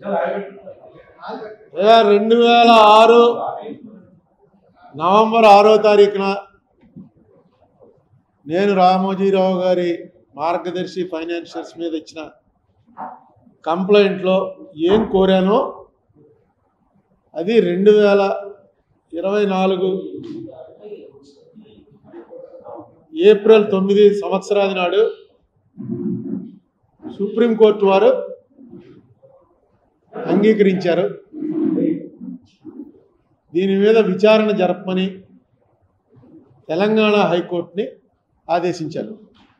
అయ్యా రెండు వేల ఆరు నవంబర్ ఆరో తారీఖున నేను రామోజీరావు గారి మార్గదర్శి ఫైనాన్షియల్స్ మీద ఇచ్చిన కంప్లైంట్లో ఏం కోరానో అది రెండు వేల ఇరవై నాలుగు ఏప్రిల్ తొమ్మిది సంవత్సరాది నాడు సుప్రీంకోర్టు వారు అంగీకరించారు దీని మీద విచారణ జరపమని తెలంగాణ హైకోర్టుని ఆదేశించారు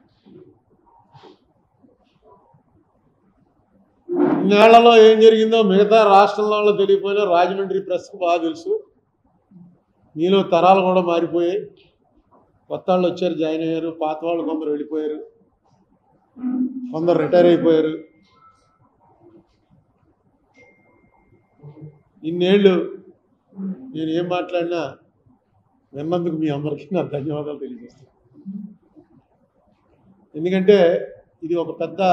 ఇన్నేళ్లలో ఏం జరిగిందో మిగతా రాష్ట్రంలో వాళ్ళు తెలియపోయినా రాజమండ్రి ప్రెస్కి బాగా తెలుసు మీలో తరాలు కూడా మారిపోయాయి కొత్త వాళ్ళు వచ్చారు జాయిన్ అయ్యారు పాత వాళ్ళు కొందరు వెళ్ళిపోయారు కొందరు రిటైర్ అయిపోయారు ఇన్నేళ్ళు నేను ఏం మాట్లాడినా విన్నందుకు మీ అందరికీ నా ధన్యవాదాలు తెలియజేస్తాను ఎందుకంటే ఇది ఒక పెద్ద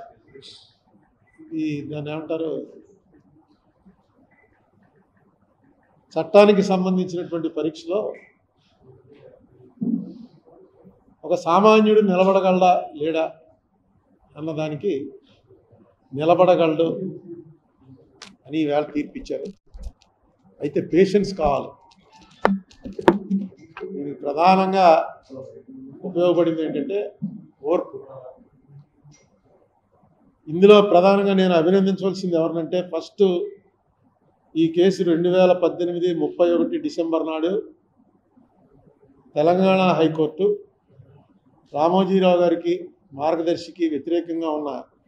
ఈ దాన్ని ఏమంటారు చట్టానికి సంబంధించినటువంటి పరీక్షలో ఒక సామాన్యుడు నిలబడగలడా లేడా అన్నదానికి నిలబడగలడు అని ఈవేళ తీర్పిచ్చారు అయితే పేషెన్స్ కావాలి దీనికి ప్రధానంగా ఉపయోగపడింది ఏంటంటే ఓర్పు ఇందులో ప్రధానంగా నేను అభినందించవలసింది ఎవరినంటే ఫస్ట్ ఈ కేసు రెండు వేల పద్దెనిమిది ముప్పై ఒకటి డిసెంబర్ నాడు తెలంగాణ హైకోర్టు రామోజీరావు గారికి మార్గదర్శికి వ్యతిరేకంగా ఉన్న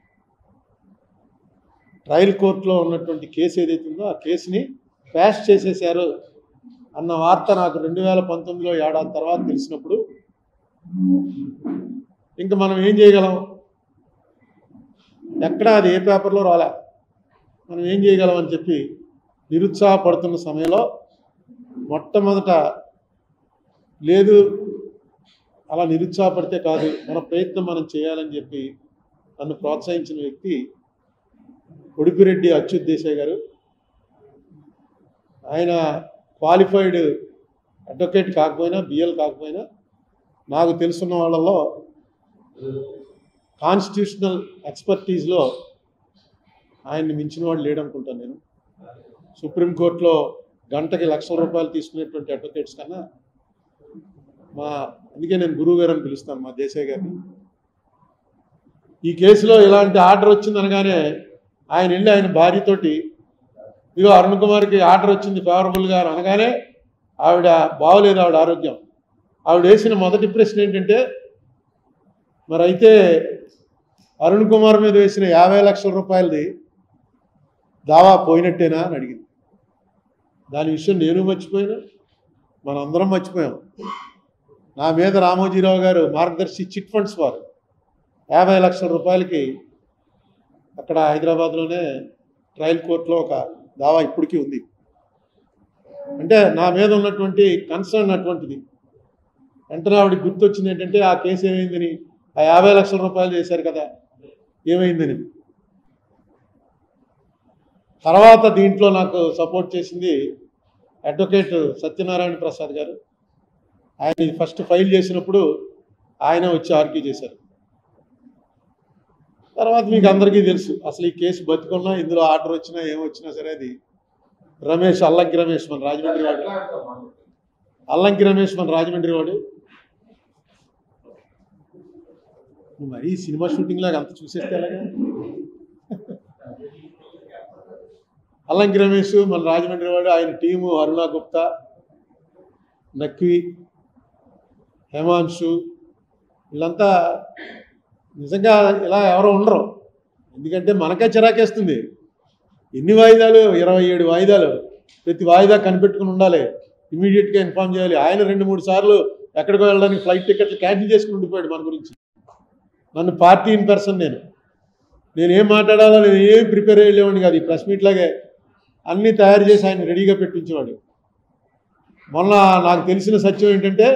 ట్రయల్ కోర్టులో ఉన్నటువంటి కేసు ఏదైతే ఉందో ఆ కేసుని ప్యాష్ చేసేశారు అన్న వార్త నాకు రెండు వేల పంతొమ్మిదిలో ఏడాది తర్వాత తెలిసినప్పుడు ఇంకా మనం ఏం చేయగలం ఎక్కడ అది ఏ పేపర్లో రాలే మనం ఏం చేయగలం అని చెప్పి నిరుత్సాహపడుతున్న సమయంలో మొట్టమొదట లేదు అలా నిరుత్సాహపడితే కాదు మన ప్రయత్నం మనం చేయాలని చెప్పి నన్ను ప్రోత్సహించిన వ్యక్తి ఉడిపిరెడ్డి అచ్యుత్ దేశాయ్ గారు ఆయన క్వాలిఫైడ్ అడ్వకేట్ కాకపోయినా బిఎల్ కాకపోయినా నాకు తెలుసున్న వాళ్ళలో కాన్స్టిట్యూషనల్ ఎక్స్పర్టీస్లో ఆయన్ని మించిన వాడు లేడనుకుంటాను నేను సుప్రీంకోర్టులో గంటకి లక్షల రూపాయలు తీసుకునేటువంటి అడ్వకేట్స్ కన్నా మా అందుకే నేను గురువు గారు అని పిలుస్తాను మా దేశాయ్ గారిని ఈ కేసులో ఇలాంటి ఆర్డర్ వచ్చింది అనగానే ఆయన వెళ్ళి ఆయన భార్యతోటి ఇదిగో అరుణ్ కుమార్కి ఆర్డర్ వచ్చింది ఫేవరబుల్గా అని అనగానే ఆవిడ బాగోలేదు ఆవిడ ఆరోగ్యం ఆవిడ వేసిన మొదటి ప్రశ్న ఏంటంటే మరి అయితే అరుణ్ కుమార్ మీద వేసిన యాభై లక్షల రూపాయలది దావా పోయినట్టేనా అని అడిగింది దాని విషయం నేను మర్చిపోయినా మనందరం మర్చిపోయాం నా మీద రామోజీరావు గారు మార్గదర్శి చిట్ ఫండ్స్ వారు యాభై లక్షల రూపాయలకి అక్కడ హైదరాబాద్లోనే ట్రయల్ కోర్టులో ఒక దావా ఇప్పటికీ ఉంది అంటే నా మీద ఉన్నటువంటి కన్సర్న్ అటువంటిది వెంటనే ఆవిడకి గుర్తొచ్చింది ఏంటంటే ఆ కేసు ఏమైందని ఆ యాభై లక్షల రూపాయలు చేశారు కదా ఏమైందని తర్వాత దీంట్లో నాకు సపోర్ట్ చేసింది అడ్వకేట్ సత్యనారాయణ ప్రసాద్ గారు ఆయన ఇది ఫస్ట్ ఫైల్ చేసినప్పుడు ఆయన వచ్చి ఆర్గ్యూ చేశారు తర్వాత మీకు అందరికీ తెలుసు అసలు ఈ కేసు బతుకున్నా ఇందులో ఆర్డర్ వచ్చినా ఏమొచ్చినా సరే అది రమేష్ అల్లంకి రమేష్ మన రాజమండ్రి వాడు అల్లంకి రమేష్ మన రాజమండ్రి వాడు నువ్వు మరీ సినిమా షూటింగ్ లాగా అంత చూసేస్తే ఎలాగా అల్లంకి రమేష్ మన రాజమండ్రి వాడు ఆయన టీము అరుణ గుప్తా నక్వి హేమాంశు వీళ్ళంతా నిజంగా ఇలా ఎవరో ఉండరు ఎందుకంటే మనకే చిరాకేస్తుంది ఎన్ని వాయిదాలు ఇరవై ఏడు వాయిదాలు ప్రతి వాయిదా కనిపెట్టుకుని ఉండాలి ఇమీడియట్గా ఇన్ఫామ్ చేయాలి ఆయన రెండు మూడు సార్లు ఎక్కడికో వెళ్ళడానికి ఫ్లైట్ టికెట్లు క్యాన్సిల్ చేసుకుని ఉండిపోయాడు మన గురించి నన్ను పార్టీ ఇన్ పర్సన్ నేను నేను ఏం మాట్లాడాలో నేను ఏం ప్రిపేర్ అయ్యేవాడిని కాదు ఈ ప్రెస్ మీట్ లాగే అన్నీ తయారు చేసి ఆయన రెడీగా పెట్టించేవాడు మొన్న నాకు తెలిసిన సత్యం ఏంటంటే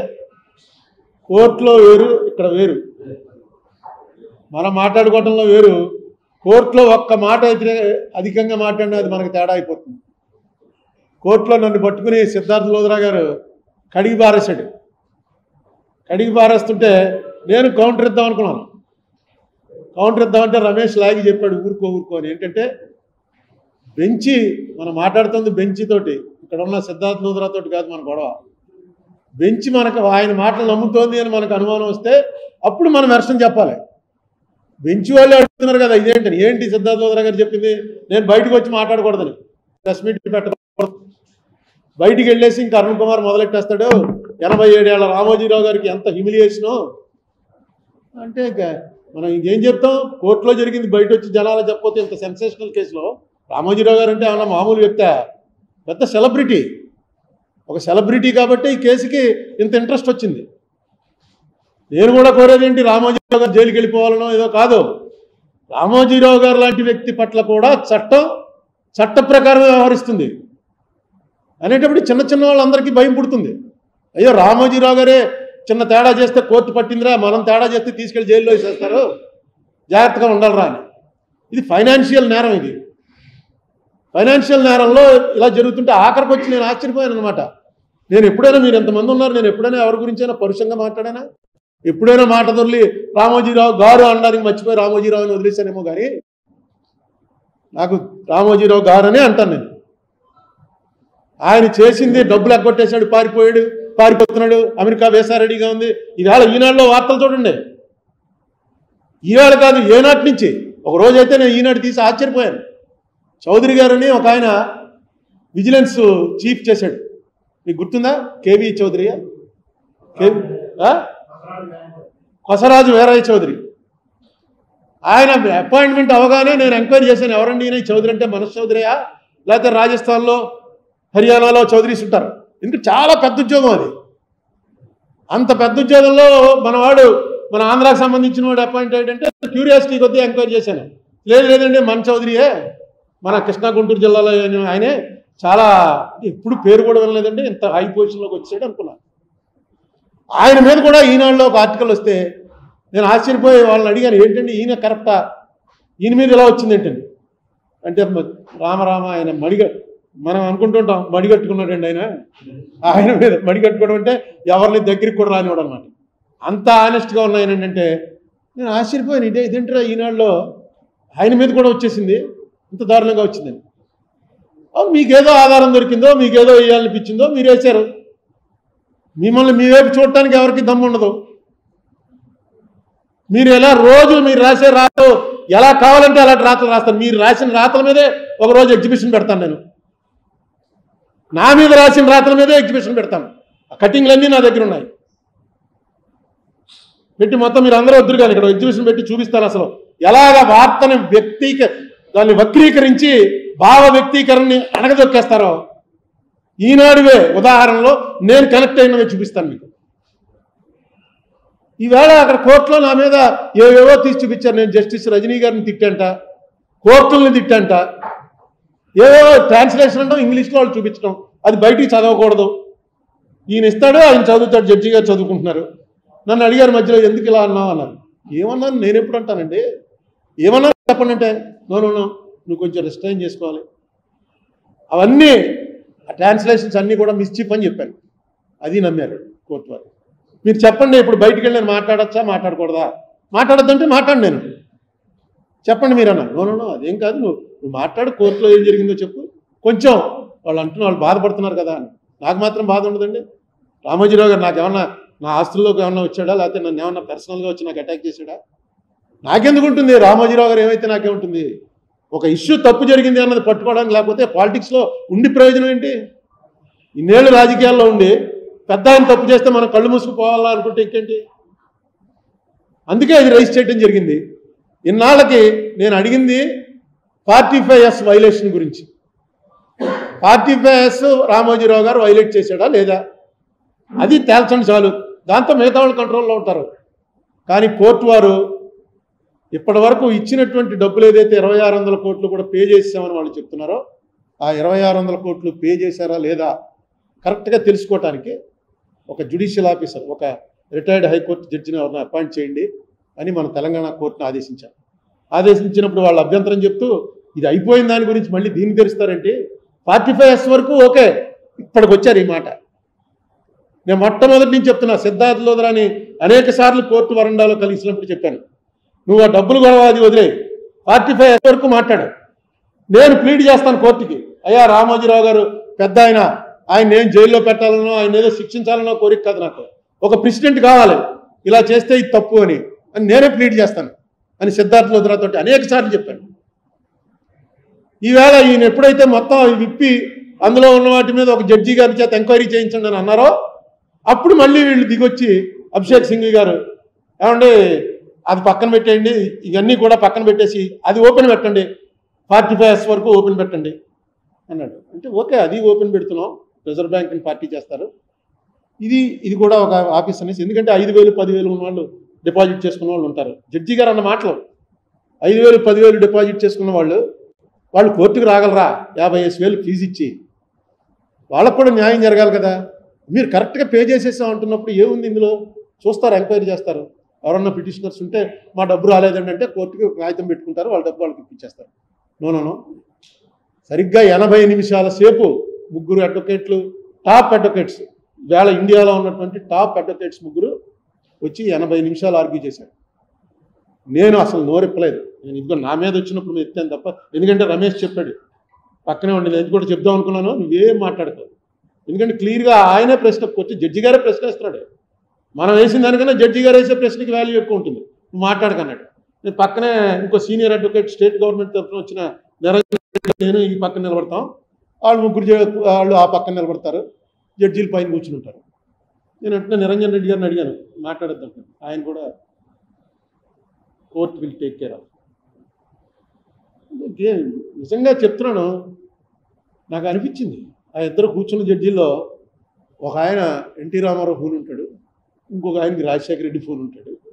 కోర్టులో వేరు ఇక్కడ వేరు మనం మాట్లాడుకోవటంలో వేరు కోర్టులో ఒక్క మాట అయితే అధికంగా మాట్లాడినా అది మనకు తేడా అయిపోతుంది కోర్టులో నన్ను పట్టుకుని సిద్ధార్థ లోదరా గారు కడిగి పారేశాడు కడిగి పారేస్తుంటే నేను కౌంటర్ ఇద్దాం అనుకున్నాను కౌంటర్ ఇద్దామంటే రమేష్ లాగి చెప్పాడు ఊరుకో ఊరుకో అని ఏంటంటే బెంచి మనం మాట్లాడుతుంది బెంచి తోటి ఇక్కడ ఉన్న సిద్ధార్థ లోదరా తోటి కాదు మన గొడవ బెంచి మనకు ఆయన మాటలు నమ్ముతోంది అని మనకు అనుమానం వస్తే అప్పుడు మనం వెర్షన్ చెప్పాలి బెంచి వాళ్ళు అడుగుతున్నారు కదా ఇదేంటి ఏంటి సిద్ధార్థ లోదరా గారు చెప్పింది నేను బయటకు వచ్చి మాట్లాడకూడదని ప్రెస్ మీట్ పెట్టకూడదు బయటికి వెళ్ళేసి ఇంకా అరుణ్ కుమార్ మొదలెట్టేస్తాడు ఎనభై ఏడేళ్ల రామోజీరావు గారికి ఎంత హ్యూమిలియేషను అంటే ఇక మనం ఇంకేం చెప్తాం కోర్టులో జరిగింది బయట వచ్చి జనాలు చెప్పకపోతే ఇంత సెన్సేషనల్ కేసులో రామోజీరావు గారు అంటే ఏమన్నా మామూలు వ్యక్తి పెద్ద సెలబ్రిటీ ఒక సెలబ్రిటీ కాబట్టి ఈ కేసుకి ఇంత ఇంట్రెస్ట్ వచ్చింది నేను కూడా కోరేది ఏంటి రామోజీరావు గారు జైలుకి వెళ్ళిపోవాలనో ఏదో కాదు రామోజీరావు గారు లాంటి వ్యక్తి పట్ల కూడా చట్టం చట్ట ప్రకారం వ్యవహరిస్తుంది అనేటప్పుడు చిన్న చిన్న వాళ్ళందరికీ భయం పుడుతుంది అయ్యో రామోజీరావు గారే చిన్న తేడా చేస్తే కోర్టు పట్టిందిరా మనం తేడా చేస్తే తీసుకెళ్లి జైల్లో వేసేస్తారు జాగ్రత్తగా ఉండాలిరా అని ఇది ఫైనాన్షియల్ నేరం ఇది ఫైనాన్షియల్ నేరంలో ఇలా జరుగుతుంటే ఆఖరికి వచ్చి నేను ఆశ్చర్యపోయాను అనమాట నేను ఎప్పుడైనా మీరు ఎంతమంది ఉన్నారు నేను ఎప్పుడైనా ఎవరి గురించైనా పరుషంగా మాట్లాడానా ఎప్పుడైనా మాట దొరికి రామోజీరావు గారు అనడానికి మర్చిపోయి రామోజీరావు అని వదిలేశానేమో కానీ నాకు రామోజీరావు గారు అనే అంటాను నేను ఆయన చేసింది డబ్బులు ఎగ్గొట్టేశాడు పారిపోయాడు పారిపోతున్నాడు అమెరికా వేసా రెడీగా ఉంది ఈవేళ ఈనాడులో వార్తలు చూడండి ఈవేళ కాదు ఏనాటి నుంచి ఒక రోజైతే నేను ఈనాడు తీసి ఆశ్చర్యపోయాను చౌదరి గారని ఒక ఆయన విజిలెన్స్ చీఫ్ చేశాడు మీకు గుర్తుందా కేవీ చౌదరి కొసరాజు వీరయ్య చౌదరి ఆయన అపాయింట్మెంట్ అవగానే నేను ఎంక్వైరీ చేశాను ఎవరండి ఈయన ఈ చౌదరి అంటే మనస్ చౌదరియా లేకపోతే రాజస్థాన్లో హర్యానాలో చౌదరీస్ ఉంటారు ఎందుకంటే చాలా పెద్ద ఉద్యోగం అది అంత పెద్ద ఉద్యోగంలో మనవాడు మన ఆంధ్రాకి సంబంధించిన వాడు అపాయింట్ అయ్యాడంటే క్యూరియాసిటీ కొద్దీ ఎంక్వైరీ చేశాను లేదు లేదండి మన చౌదరియే మన కృష్ణా గుంటూరు జిల్లాలో ఆయన- ఆయనే చాలా ఎప్పుడు పేరు కూడా వినలేదండి ఇంత హై పొజిషన్లోకి వచ్చాడు అనుకున్నాను ఆయన మీద కూడా ఈనాడులో ఒక ఆర్టికల్ వస్తే నేను ఆశ్చర్యపోయి వాళ్ళని అడిగాను ఏంటండి ఈయన కరెక్టా ఈయన మీద ఇలా వచ్చింది ఏంటండి అంటే మ- రామరామ ఆయన మడిగ మనం అనుకుంటుంటాం మడిగట్టుకున్నాడండి ఆయన ఆయన మీద మడిగట్టుకోవడం అంటే ఎవరిని దగ్గరికి కూడా రానివాడు అనమాట అంత ఆనెస్ట్గా ఉన్న ఆయన ఏంటంటే నేను ఆశ్చర్యపోయాను ఇదే ఇదేంటిరా ఈనాడులో ఆయన మీద కూడా వచ్చేసింది ఇంత దారుణంగా వచ్చిందని అవును మీకేదో ఆధారం దొరికిందో మీకేదో వేయాలనిపించిందో మీరు వేశారు మిమ్మల్ని మీ వైపు చూడటానికి ఎవరికి దమ్ము ఉండదు మీరు ఎలా రోజు మీరు రాసే రాత ఎలా కావాలంటే అలాంటి రాతలు రాస్తాను మీరు రాసిన రాతల మీదే ఒక రోజు ఎగ్జిబిషన్ పెడతాను నేను నా మీద రాసిన రాతల మీదే ఎగ్జిబిషన్ పెడతాను ఆ కటింగ్లన్నీ నా దగ్గర ఉన్నాయి పెట్టి మొత్తం మీరు అందరూ వద్దురు కానీ ఇక్కడ ఎగ్జిబిషన్ పెట్టి చూపిస్తాను అసలు ఎలాగ వార్తని వ్యక్తీక దాన్ని వక్రీకరించి భావ వ్యక్తీకరణని అణగదొక్కేస్తారో ఈనాడువే ఉదాహరణలో నేను కనెక్ట్ అయినవి చూపిస్తాను మీకు ఈవేళ అక్కడ కోర్టులో నా మీద ఏవేవో తీసి చూపించారు నేను జస్టిస్ రజనీ గారిని తిట్టంట కోర్టుల్ని తిట్టంట ఏవేవో ట్రాన్స్లేషన్ అంటాం ఇంగ్లీష్లో వాళ్ళు చూపించడం అది బయటికి చదవకూడదు ఈయన ఇస్తాడు ఆయన చదువుతాడు జడ్జి గారు చదువుకుంటున్నారు నన్ను అడిగారు మధ్యలో ఎందుకు ఇలా అన్నావు అన్నారు ఏమన్నాను నేను ఎప్పుడు అంటానండి ఏమన్నా చెప్పండి అంటే నో నో నో నువ్వు కొంచెం రిస్ట్రైన్ చేసుకోవాలి అవన్నీ ఆ ట్రాన్స్లేషన్స్ అన్నీ కూడా మిస్చిప్ అని చెప్పాను అది నమ్మారు కోర్టు వారు మీరు చెప్పండి ఇప్పుడు బయటికి వెళ్ళి నేను మాట్లాడచ్చా మాట్లాడకూడదా మాట్లాడొద్దంటే మాట్లాడు నేను చెప్పండి మీరు అన్నారు నో నో నో అదేం కాదు నువ్వు నువ్వు మాట్లాడు కోర్టులో ఏం జరిగిందో చెప్పు కొంచెం వాళ్ళు అంటున్న వాళ్ళు బాధపడుతున్నారు కదా అని నాకు మాత్రం బాధ ఉండదండి రామోజీరావు గారు నాకు ఏమన్నా నా ఆస్తుల్లోకి ఏమన్నా వచ్చాడా లేకపోతే నన్ను ఏమన్నా పర్సనల్గా వచ్చి నాకు అటాక్ చేశాడా నాకెందుకు ఉంటుంది రామోజీరావు గారు ఏమైతే నాకేముంటుంది ఒక ఇష్యూ తప్పు జరిగింది అన్నది పట్టుకోవడానికి లేకపోతే పాలిటిక్స్లో ఉండి ప్రయోజనం ఏంటి ఇన్నేళ్ళు రాజకీయాల్లో ఉండి పెద్ద ఆయన తప్పు చేస్తే మనం కళ్ళు మూసుకుపోవాలా అనుకుంటే ఇంకేంటి అందుకే అది రైజ్ చేయడం జరిగింది ఇన్నాళ్ళకి నేను అడిగింది ఫార్టీ ఫైవ్ ఎస్ వైలేషన్ గురించి ఫార్టీ ఫైవ్ ఎస్ రామోజీరావు గారు వైలేట్ చేశాడా లేదా అది తేల్చండి చాలు దాంతో మిగతా వాళ్ళు కంట్రోల్లో ఉంటారు కానీ కోర్టు వారు ఇప్పటి వరకు ఇచ్చినటువంటి డబ్బులు ఏదైతే ఇరవై ఆరు వందల కోట్లు కూడా పే చేసామని వాళ్ళు చెప్తున్నారో ఆ ఇరవై ఆరు వందల కోట్లు పే చేశారా లేదా కరెక్ట్గా తెలుసుకోవటానికి ఒక జ్యుడిషియల్ ఆఫీసర్ ఒక రిటైర్డ్ హైకోర్టు జడ్జిని ఎవరిని అపాయింట్ చేయండి అని మన తెలంగాణ కోర్టును ఆదేశించారు ఆదేశించినప్పుడు వాళ్ళ అభ్యంతరం చెప్తూ ఇది అయిపోయిన దాని గురించి మళ్ళీ దీన్ని తెరుస్తారంటే ఫార్టీ ఫైవ్ ఎస్ వరకు ఓకే ఇప్పటికి వచ్చారు ఈ మాట నేను మొట్టమొదటి నుంచి చెప్తున్నా సిద్ధార్థ లోదరాని అనేక సార్లు కోర్టు వరండాలో కలిసినప్పుడు చెప్పాను నువ్వు ఆ డబ్బులు గొడవ అది వదిలే ఫార్టీ ఫైవ్ ఎస్ వరకు మాట్లాడు నేను ప్లీడ్ చేస్తాను కోర్టుకి అయ్యా రామోజీరావు గారు పెద్ద ఆయన ఆయన నేను జైల్లో పెట్టాలనో ఆయన ఏదో శిక్షించాలనో కోరిక కాదు నాకు ఒక ప్రెసిడెంట్ కావాలి ఇలా చేస్తే ఇది తప్పు అని అని నేనే ప్లీడ్ చేస్తాను అని సిద్ధార్థ లోదరాతో అనేక సార్లు చెప్పాను ఈవేళ ఈయన ఎప్పుడైతే మొత్తం అవి విప్పి అందులో ఉన్న వాటి మీద ఒక జడ్జి గారి చేత ఎంక్వైరీ చేయించండి అని అన్నారో అప్పుడు మళ్ళీ వీళ్ళు దిగొచ్చి అభిషేక్ సింగ్ గారు ఏమంటే అది పక్కన పెట్టేయండి ఇవన్నీ కూడా పక్కన పెట్టేసి అది ఓపెన్ పెట్టండి ఫార్టీ ఫైవ్ వరకు ఓపెన్ పెట్టండి అన్నాడు అంటే ఓకే అది ఓపెన్ పెడుతున్నాం రిజర్వ్ బ్యాంక్ని పార్టీ చేస్తారు ఇది ఇది కూడా ఒక ఆఫీస్ అనేసి ఎందుకంటే ఐదు వేలు పదివేలు ఉన్న వాళ్ళు డిపాజిట్ చేసుకున్న వాళ్ళు ఉంటారు జడ్జి గారు అన్న మాటలు ఐదు వేలు పదివేలు డిపాజిట్ చేసుకున్న వాళ్ళు వాళ్ళు కోర్టుకు రాగలరా యాభై ఐదు వేలు ఫీజు ఇచ్చి వాళ్ళకు కూడా న్యాయం జరగాలి కదా మీరు కరెక్ట్గా పే చేసేసాం అంటున్నప్పుడు ఏముంది ఇందులో చూస్తారు ఎంక్వైరీ చేస్తారు ఎవరన్నా పిటిషనర్స్ ఉంటే మా డబ్బు రాలేదండి అంటే కోర్టుకి ఒక కాగితం పెట్టుకుంటారు వాళ్ళ డబ్బు వాళ్ళకి ఇప్పించేస్తారు నో నో నో సరిగ్గా ఎనభై నిమిషాల సేపు ముగ్గురు అడ్వకేట్లు టాప్ అడ్వకేట్స్ వేళ ఇండియాలో ఉన్నటువంటి టాప్ అడ్వకేట్స్ ముగ్గురు వచ్చి ఎనభై నిమిషాలు ఆర్గ్యూ చేశారు నేను అసలు నోరెప్పలేదు నేను ఇదిగో నా మీద వచ్చినప్పుడు నేను ఎత్తాను తప్ప ఎందుకంటే రమేష్ చెప్పాడు పక్కనే ఉండి నేను కూడా చెప్దాం అనుకున్నాను నువ్వేం మాట్లాడతావు ఎందుకంటే క్లియర్గా ఆయనే ప్రశ్న వచ్చి జడ్జి గారే ప్రశ్న వేస్తున్నాడు మనం వేసిన దానికన్నా జడ్జి గారు వేసే ప్రశ్నకి వాల్యూ ఎక్కువ ఉంటుంది నువ్వు మాట్లాడకన్నాడు నేను పక్కనే ఇంకో సీనియర్ అడ్వకేట్ స్టేట్ గవర్నమెంట్ తరఫున వచ్చిన నిరంజన్ రెడ్డి నేను ఈ పక్కన నిలబడతాం వాళ్ళు ముగ్గురు జ- వాళ్ళు ఆ పక్కన నిలబడతారు జడ్జీలు పైన కూర్చుని ఉంటారు నేను వెంటనే నిరంజన్ రెడ్డి గారిని అడిగాను మాట్లాడద్దాం ఆయన కూడా court will take care of నిజంగా చెప్తున్నాను నాకు అనిపించింది ఆ ఇద్దరు కూర్చున్న జడ్జీల్లో ఒక ఆయన ఎన్టీ రామారావు ఫోన్ ఉంటాడు ఇంకొక ఆయనకి రాజశేఖర రెడ్డి ఫోన్ ఉంటాడు